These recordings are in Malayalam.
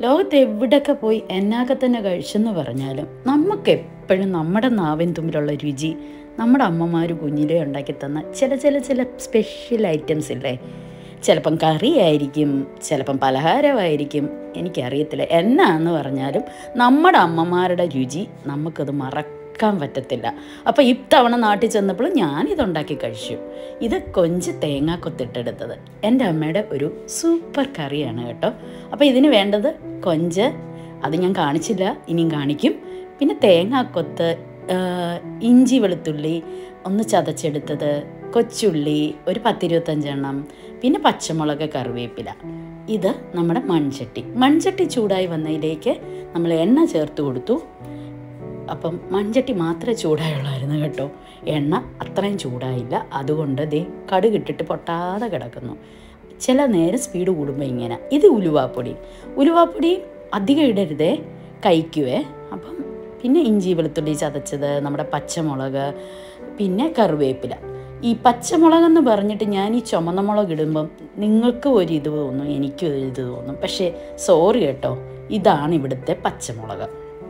ലോകത്ത് എവിടെയൊക്കെ പോയി എന്നൊക്കെ തന്നെ കഴിച്ചെന്ന് പറഞ്ഞാലും നമുക്ക് എപ്പോഴും നമ്മുടെ നാവിൻ തുമ്പിലുള്ള രുചി നമ്മുടെ അമ്മമാർ കുഞ്ഞിലേ ഉണ്ടാക്കി തന്ന ചില ചില ചില സ്പെഷ്യൽ ഐറ്റംസ് ഇല്ലേ ചിലപ്പം കറിയായിരിക്കും ചിലപ്പം പലഹാരമായിരിക്കും എനിക്കറിയത്തില്ല എന്നാന്ന് പറഞ്ഞാലും നമ്മുടെ അമ്മമാരുടെ രുചി നമുക്കത് മറക്കാൻ പറ്റത്തില്ല അപ്പോൾ ഇത്തവണ നാട്ടിൽ ചെന്നപ്പോൾ ഞാനിതുണ്ടാക്കി കഴിച്ചു ഇത് കൊഞ്ച് തേങ്ങ കൊത്തിട്ടെടുത്തത് എൻ്റെ അമ്മയുടെ ഒരു സൂപ്പർ കറിയാണ് കേട്ടോ അപ്പോൾ ഇതിന് വേണ്ടത് കൊഞ്ച് അത് ഞാൻ കാണിച്ചില്ല ഇനിയും കാണിക്കും പിന്നെ തേങ്ങാക്കൊത്ത് ആ, ഇഞ്ചി വെളുത്തുള്ളി ഒന്ന് ചതച്ചെടുത്തത് കൊച്ചുള്ളി ഒരു പത്തിരുപത്തഞ്ചെണ്ണം പിന്നെ പച്ചമുളക് കറിവേപ്പില ഇത് നമ്മുടെ മൺചട്ടി മൺചട്ടി ചൂടായി വന്നതിലേക്ക് നമ്മൾ എണ്ണ ചേർത്ത് കൊടുത്തു അപ്പം മൺചട്ടി മാത്രമേ ചൂടായുള്ളായിരുന്നു കേട്ടോ എണ്ണ അത്രയും ചൂടായില്ല അതുകൊണ്ട് ദേ കടുകിട്ടിട്ട് പൊട്ടാതെ കിടക്കുന്നു ചില നേരം സ്പീഡ് കൂടുമ്പോൾ ഇങ്ങനെ ഇത് ഉലുവാപ്പൊടി ഉലുവാപ്പൊടി അധികം ഇടരുതേ കഴിക്കുവേ അപ്പം പിന്നെ ഇഞ്ചി വെളുത്തുള്ളി ചതച്ചത് നമ്മുടെ പച്ചമുളക് പിന്നെ കറിവേപ്പില ഈ പച്ചമുളക് എന്ന് പറഞ്ഞിട്ട് ഞാൻ ഈ ചുമന്ന മുളക് ഇടുമ്പം നിങ്ങൾക്ക് ഒരു ഇത് തോന്നും എനിക്കും ഒരു ഇത് തോന്നും പക്ഷേ സോറി കേട്ടോ ഇതാണ് ഇവിടുത്തെ പച്ചമുളക്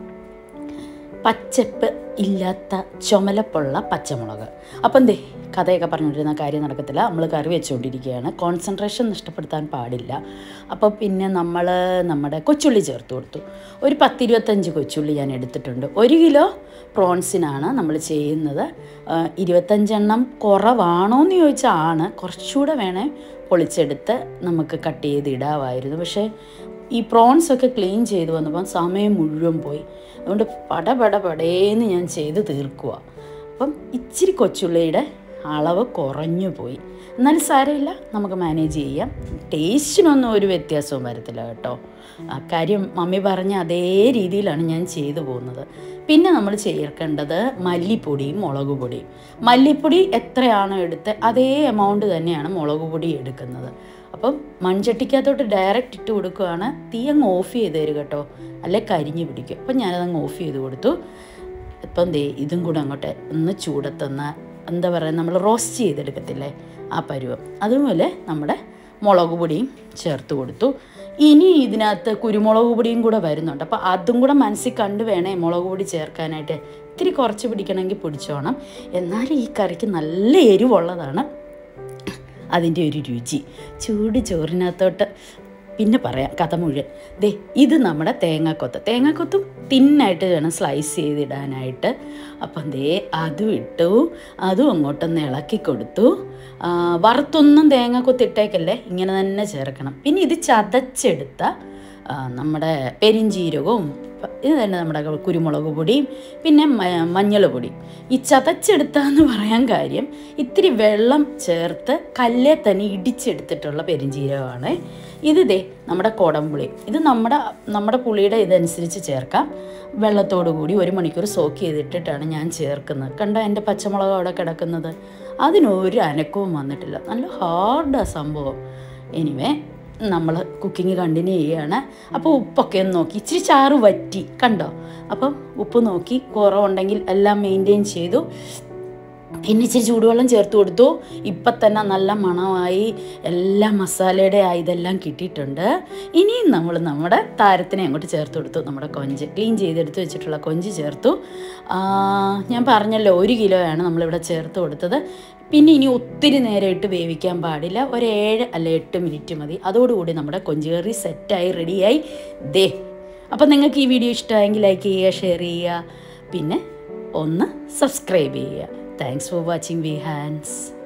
പച്ചപ്പ് ഇല്ലാത്ത ചുമലപ്പുള്ള പച്ചമുളക് അപ്പം എന്തേ കഥയൊക്കെ പറഞ്ഞുകൊണ്ടിരുന്ന കാര്യം നടക്കത്തില്ല നമ്മൾ കറി വെച്ചുകൊണ്ടിരിക്കുകയാണ് കോൺസെൻട്രേഷൻ നഷ്ടപ്പെടുത്താൻ പാടില്ല അപ്പോൾ പിന്നെ നമ്മൾ നമ്മുടെ കൊച്ചുള്ളി ചേർത്ത് കൊടുത്തു ഒരു പത്തിരുപത്തഞ്ച് കൊച്ചുള്ളി ഞാൻ എടുത്തിട്ടുണ്ട് ഒരു കിലോ പ്രോൺസിനാണ് നമ്മൾ ചെയ്യുന്നത് ആ, ഇരുപത്തഞ്ചെണ്ണം കുറവാണോ എന്ന് ചോദിച്ചാൽ ആണ് കുറച്ചുകൂടെ വേണേൽ പൊളിച്ചെടുത്ത് നമുക്ക് കട്ട് ചെയ്ത് ഇടാമായിരുന്നു പക്ഷേ ഈ പ്രോൺസ് ഒക്കെ ക്ലീൻ ചെയ്ത് വന്നപ്പോൾ സമയം മുഴുവൻ പോയി അതുകൊണ്ട് പട പട പടേന്ന് ഞാൻ ചെയ്ത് തീർക്കുക അപ്പം ഇച്ചിരി കൊച്ചുള്ളിയുടെ അളവ് കുറഞ്ഞു പോയി എന്നാലും സാരമില്ല നമുക്ക് മാനേജ് ചെയ്യാം ടേസ്റ്റിനൊന്നും ഒരു വ്യത്യാസവും വരത്തില്ല കേട്ടോ ആ കാര്യം മമ്മി പറഞ്ഞ അതേ രീതിയിലാണ് ഞാൻ ചെയ്തു പോകുന്നത് പിന്നെ നമ്മൾ ചേർക്കേണ്ടത് മല്ലിപ്പൊടിയും മുളക് പൊടിയും മല്ലിപ്പൊടി എത്രയാണോ എടുത്ത് അതേ എമൗണ്ട് തന്നെയാണ് മുളക് പൊടി എടുക്കുന്നത് അപ്പം മൺചട്ടിക്കകത്തോട്ട് ഡയറക്റ്റ് ഇട്ട് കൊടുക്കുകയാണ് തീ അങ്ങ് ഓഫ് ചെയ്ത് തരും കേട്ടോ അല്ലെ കരിഞ്ഞ് പിടിക്കും അപ്പം ഞാനതങ്ങ് ഓഫ് ചെയ്ത് കൊടുത്തു ഇപ്പം ദേ ഇതും കൂടെ അങ്ങോട്ട് ഒന്ന് ചൂടത്തൊന്ന് എന്താ പറയുക നമ്മൾ റോസ്റ്റ് ചെയ്തെടുക്കത്തില്ലേ ആ പരുവം അതുപോലെ നമ്മുടെ മുളക് പൊടിയും ചേർത്ത് കൊടുത്തു ഇനി ഇതിനകത്ത് കുരുമുളക് പൊടിയും കൂടെ വരുന്നുണ്ട് അപ്പോൾ അതും കൂടെ മനസ്സിൽ കണ്ട് വേണേ മുളക് പൊടി ചേർക്കാനായിട്ട് ഇത്തിരി കുറച്ച് പിടിക്കണമെങ്കിൽ പിടിച്ചോണം എന്നാലും ഈ കറിക്ക് നല്ല എരിവുള്ളതാണ് അതിൻ്റെ ഒരു രുചി ചൂട് ചോറിനകത്തോട്ട് പിന്നെ പറയാം കഥ മുഴുവൻ ദേ ഇത് നമ്മുടെ തേങ്ങാക്കൊത്ത് തേങ്ങാക്കൊത്തും തിന്നായിട്ട് വേണം സ്ലൈസ് ചെയ്തിടാനായിട്ട് അപ്പം ദേ അതും ഇട്ടു അതും അങ്ങോട്ടൊന്ന് ഇളക്കി കൊടുത്തു ആ, വറുത്തൊന്നും തേങ്ങാക്കൊത്ത് ഇട്ടേക്കല്ലേ ഇങ്ങനെ തന്നെ ചേർക്കണം പിന്നെ ഇത് ചതച്ചെടുത്ത ആ, നമ്മുടെ പെരിഞ്ചീരകവും പ- ഇത് തന്നെ നമ്മുടെ കുരുമുളക് പൊടിയും പിന്നെ മഞ്ഞൾ പൊടിയും ഈ ചതച്ചെടുത്താന്ന് പറയാൻ കാര്യം ഇത്തിരി വെള്ളം ചേർത്ത് കല്ലേ തന്നെ ഇടിച്ചെടുത്തിട്ടുള്ള പെരിഞ്ചീരകമാണ് ഇത് ദേ നമ്മുടെ കുടംപുളി ഇത് നമ്മുടെ നമ്മുടെ പുളിയുടെ ഇതനുസരിച്ച് ചേർക്കാം വെള്ളത്തോടു കൂടി ഒരു മണിക്കൂർ സോക്ക് ചെയ്തിട്ടിട്ടാണ് ഞാൻ ചേർക്കുന്നത് കണ്ടോ എൻ്റെ പച്ചമുളക് അവിടെ കിടക്കുന്നത് അതിനൊരു അനക്കവും വന്നിട്ടില്ല നല്ല ഹാർഡാണ് സംഭവം എനിവേ നമ്മൾ കുക്കിംഗ് കണ്ടിന്യൂ ചെയ്യുകയാണ് അപ്പോൾ ഉപ്പൊക്കെ ഒന്ന് നോക്കി ഇച്ചിരി ചാറ് വറ്റി കണ്ടോ അപ്പം ഉപ്പ് നോക്കി കുറവുണ്ടെങ്കിൽ എല്ലാം മെയിൻറ്റെയിൻ ചെയ്തു പിന്നെ ഇച്ചിരി ചൂടുവെള്ളം ചേർത്ത് കൊടുത്തു ഇപ്പം തന്നെ നല്ല മണമായി എല്ലാ മസാലയുടെ ആ ഇതെല്ലാം കിട്ടിയിട്ടുണ്ട് ഇനിയും നമ്മൾ നമ്മുടെ താരത്തിനെ അങ്ങോട്ട് ചേർത്ത് കൊടുത്തു നമ്മുടെ കൊഞ്ച് ക്ലീൻ ചെയ്തെടുത്ത് വെച്ചിട്ടുള്ള കൊഞ്ച് ചേർത്തു ആ, ഞാൻ പറഞ്ഞല്ലോ ഒരു കിലോയാണ് നമ്മളിവിടെ ചേർത്ത് കൊടുത്തത് പിന്നെ ഇനി ഒത്തിരി നേരം ഇട്ട് വേവിക്കാൻ പാടില്ല ഒരു ഏഴ് അല്ല എട്ട് മിനിറ്റ് മതി അതോടുകൂടി നമ്മുടെ കൊഞ്ച് കറി സെറ്റായി റെഡിയായി ദേ അപ്പം നിങ്ങൾക്ക് ഈ വീഡിയോ ഇഷ്ടമായെങ്കിൽ ലൈക്ക് ചെയ്യുക ഷെയർ ചെയ്യുക പിന്നെ ഒന്ന് സബ്സ്ക്രൈബ് ചെയ്യുക thanks for watching V hands